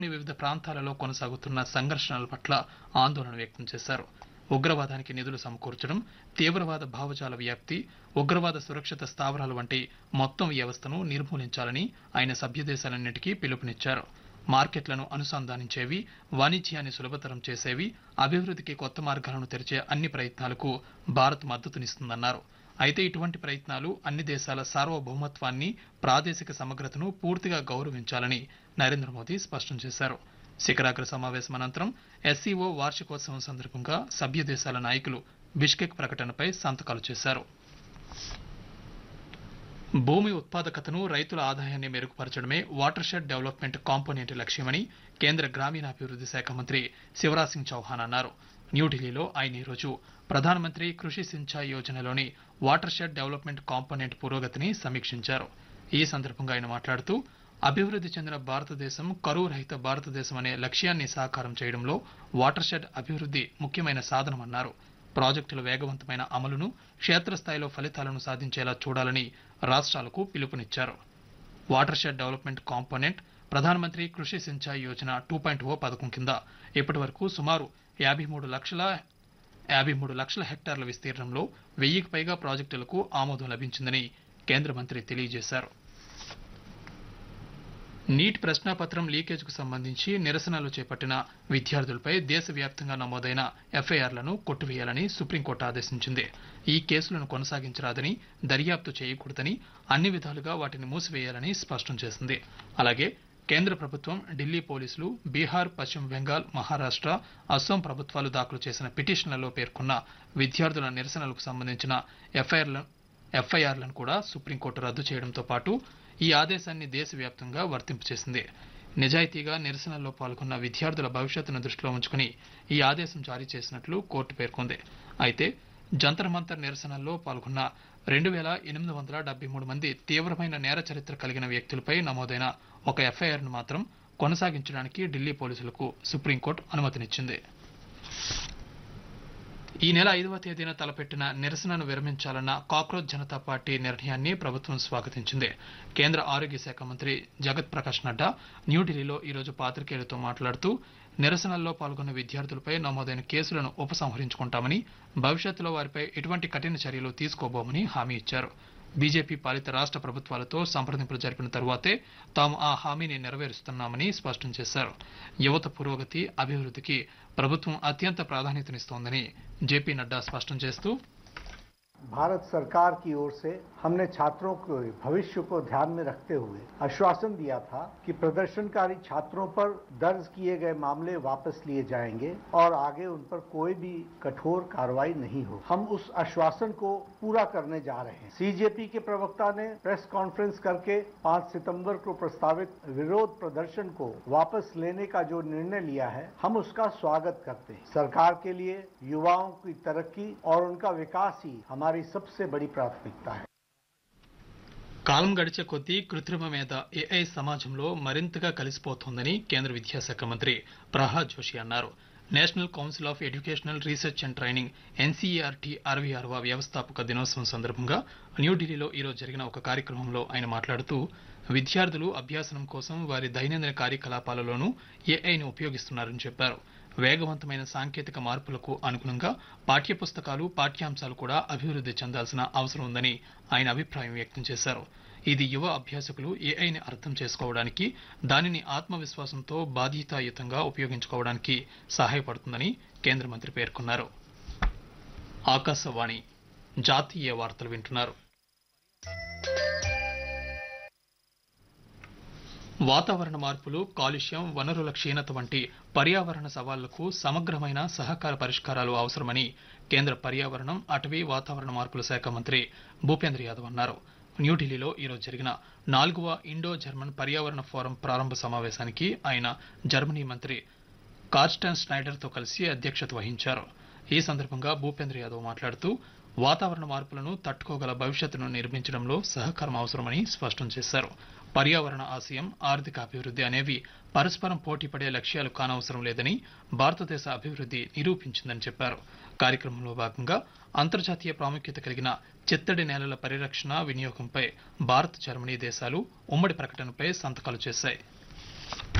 వివిధ ప్రాంతాలలో కొనసాగుతున్న సంఘర్షణల పట్ల ఆందోళన వ్యక్తం చేశారు ఉగ్రవాదానికి నిధులు సమకూర్చడం తీవ్రవాద భావజాల వ్యాప్తి ఉగ్రవాద సురక్షిత స్థావరాలు వంటి మొత్తం వ్యవస్థను నిర్మూలించాలని ఆయన సభ్య దేశాలన్నిటికీ పిలుపునిచ్చారు మార్కెట్లను అనుసంధానించేవి వాణిజ్యాన్ని సులభతరం చేసేవి అభివృద్ధికి కొత్త మార్గాలను తెరిచే అన్ని ప్రయత్నాలకు భారత్ మద్దతునిస్తుందన్నారు అయితే ఇటువంటి ప్రయత్నాలు అన్ని దేశాల సార్వభౌమత్వాన్ని ప్రాదేశిక సమగ్రతను పూర్తిగా గౌరవించాలని నరేంద్ర మోదీ స్పష్టం చేశారు శిఖరాగ్ర సమావేశం అనంతరం ఎస్సీఓ వార్షికోత్సవం సందర్భంగా సభ్య దేశాల నాయకులు బిష్కెక్ ప్రకటనపై సంతకాలు చేశారు భూమి ఉత్పాదకతను రైతుల ఆదాయాన్ని మెరుగుపరచడమే వాటర్ షెడ్ డెవలప్మెంట్ కాంపోనెంట్ లక్ష్యమని కేంద్ర గ్రామీణాభివృద్ధి శాఖ మంత్రి శివరాజ్ సింగ్ చౌహాన్ అన్నారు న్యూఢిల్లీలో ఆయన ఈరోజు ప్రధానమంత్రి కృషి సించాయ్ యోజనలోని వాటర్ షెడ్ డెవలప్మెంట్ కాంపోనెంట్ పురోగతిని సమీక్షించారు ఈ సందర్భంగా ఆయన మాట్లాడుతూ అభివృద్ధి చెందిన భారతదేశం కరువు రహిత భారతదేశం అనే లక్ష్యాన్ని సాకారం చేయడంలో వాటర్ షెడ్ అభివృద్ధి ముఖ్యమైన సాధనమన్నారు ప్రాజెక్టుల వేగవంతమైన అమలును క్షేత్రస్థాయిలో ఫలితాలను సాధించేలా చూడాలని రాష్ట్రాలకు పిలుపునిచ్చారు వాటర్ షెడ్ డెవలప్మెంట్ కాంపోనెంట్ ప్రధానమంత్రి Krishi Sinchai Yojana two point O పథకం కింద ఇప్పటి వరకు సుమారు యాభై మూడు లక్షల యాభై మూడు లక్షల హెక్టార్ల విస్తీర్ణంలో వెయ్యికి పైగా ప్రాజెక్టులకు ఆమోదం లభించిందని కేంద్ర మంత్రి తెలియజేశారు నీట్ ప్రశ్నాపత్రం లీకేజ్కు సంబంధించి నిరసనలు చేపట్టిన విద్యార్థులపై దేశవ్యాప్తంగా నమోదైన ఎఫ్ఐఆర్లను కొట్టివేయాలని సుప్రీంకోర్టు ఆదేశించింది ఈ కేసులను కొనసాగించరాదని దర్యాప్తు చేయకూడదని అన్ని విధాలుగా వాటిని మూసివేయాలని స్పష్టం చేసింది అలాగే కేంద్ర ప్రభుత్వం ఢిల్లీ పోలీసులు బీహార్ పశ్చిమ బెంగాల్ మహారాష్ట్ర అస్సాం ప్రభుత్వాలు దాఖలు చేసిన పిటిషన్లలో పేర్కొన్న విద్యార్థుల నిరసనలకు సంబంధించిన ఎఫ్ఐఆర్లను ఎఫ్ఐఆర్లను కూడా సుప్రీంకోర్టు రద్దు చేయడంతో పాటు ఈ ఆదేశాన్ని దేశవ్యాప్తంగా వర్తింపు చేసింది నిజాయితీగా నిరసనల్లో పాల్గొన్న విద్యార్థుల భవిష్యత్తును దృష్టిలో ఉంచుకుని ఈ ఆదేశం జారీ చేసినట్లు కోర్టు పేర్కొంది అయితే జంతర్ మంతర్ నిరసనల్లో పాల్గొన్న రెండు వేల ఎనిమిది వందల డెబ్బై మూడు మంది తీవ్రమైన నేర చరిత్ర కలిగిన వ్యక్తులపై నమోదైన ఒక ఎఫ్ఐఆర్ను మాత్రం కొనసాగించడానికి ఢిల్లీ పోలీసులకు సుప్రీంకోర్టు అనుమతినిచ్చింది ఈ నెల ఐదవ తేదీన తలపెట్టిన నిరసనను విరమించాలన్న కాక్రోచ్ జనతా పార్టీ నిర్ణయాన్ని ప్రభుత్వం స్వాగతించింది కేంద్ర ఆరోగ్య శాఖ మంత్రి జగత్ ప్రకాష్ నడ్డా న్యూఢిల్లీలో ఈరోజు పాత్రికేయులతో మాట్లాడుతూ నిరసనల్లో పాల్గొన్న విద్యార్థులపై నమోదైన కేసులను ఉపసంహరించుకుంటామని భవిష్యత్తులో వారిపై ఎటువంటి కఠిన చర్యలు తీసుకోబోమని హామీ ఇచ్చారు బీజేపీ పాలిత రాష్ట్ర ప్రభుత్వాలతో సంప్రదింపులు జరిపిన తరువాతే తాము ఆ హామీని నెరవేరుస్తున్నామని స్పష్టం చేశారు యువత పురోగతి అభివృద్ధికి ప్రభుత్వం అత్యంత ప్రాధాన్యతనిస్తోందని జేపీ నడ్డా స్పష్టం చేస్తూ भारत सरकार की ओर से हमने छात्रों के भविष्य को ध्यान में रखते हुए आश्वासन दिया था कि प्रदर्शनकारी छात्रों पर दर्ज किए गए मामले वापस लिए जाएंगे और आगे उन पर कोई भी कठोर कार्रवाई नहीं हो हम उस आश्वासन को पूरा करने जा रहे हैं सीजेपी के प्रवक्ता ने प्रेस कॉन्फ्रेंस करके 5 सितंबर को प्रस्तावित विरोध प्रदर्शन को वापस लेने का जो निर्णय लिया है हम उसका स्वागत करते हैं सरकार के लिए युवाओं की तरक्की और उनका विकास ही हमारी सबसे बड़ी प्राथमिकता है కాలం గడిచే కొద్దీ కృత్రిమ మీద ఏఐ సమాజంలో మరింతగా కలిసిపోతోందని కేంద్ర విద్యాశాఖ మంత్రి ప్రహ్లాద్ జోషి అన్నారు National Council of Educational Research and Training NCERT అరవై ఆరవ వ్యవస్థాపక దినోత్సవం సందర్భంగా న్యూఢిల్లీలో ఈరోజు జరిగిన ఒక కార్యక్రమంలో ఆయన మాట్లాడుతూ విద్యార్థులు అభ్యాసనం కోసం వారి దైనందిన కార్యకలాపాలలోనూ ఏఐని ఉపయోగిస్తున్నారని చెప్పారు వేగవంతమైన సాంకేతిక మార్పులకు అనుగుణంగా పాఠ్యపుస్తకాలు పాఠ్యాంశాలు కూడా అభివృద్ధి చెందాల్సిన అవసరం ఉందని ఆయన అభిప్రాయం వ్యక్తం చేశారు ఇది యువ అభ్యాసకులు ఏఐని అర్థం చేసుకోవడానికి దానిని ఆత్మవిశ్వాసంతో బాధ్యతాయుతంగా ఉపయోగించుకోవడానికి సహాయపడుతుందని కేంద్ర మంత్రి పేర్కొన్నారు ఆకాశవాణి జాతీయ వార్తలు వింటున్నారు వాతావరణ మార్పులు కాలుష్యం వనరుల క్షీణత వంటి పర్యావరణ సవాళ్లకు సమగ్రమైన సహకార పరిష్కారాలు అవసరమని కేంద్ర పర్యావరణం అటవీ వాతావరణ మార్పుల శాఖ మంత్రి భూపేంద్ర యాదవ్ అన్నారు న్యూఢిల్లీలో ఈరోజు జరిగిన నాలుగవ ఇండో జర్మన్ పర్యావరణ ఫోరం ప్రారంభ సమావేశానికి ఆయన జర్మనీ మంత్రి కార్స్టన్ స్నైడర్తో కలిసి అధ్యక్షత వహించారు ఈ సందర్భంగా భూపేంద్ర యాదవ్ మాట్లాడుతూ వాతావరణ మార్పులను తట్టుకోగల భవిష్యత్తును నిర్మించడంలో సహకారం అవసరమని స్పష్టం చేశారు పర్యావరణ ఆశయం ఆర్థిక అభివృద్ధి అనేవి పరస్పరం పోటీపడే లక్ష్యాలు కానవసరం లేదని భారతదేశ అభివృద్ధి నిరూపించిందని చెప్పారు కార్యక్రమంలో భాగంగా అంతర్జాతీయ ప్రాముఖ్యత కలిగిన చిత్తడి నేలల పరిరక్షణ వినియోగంపై భారత్ జర్మనీ దేశాలు ఉమ్మడి ప్రకటనపై సంతకాలు చేశాయి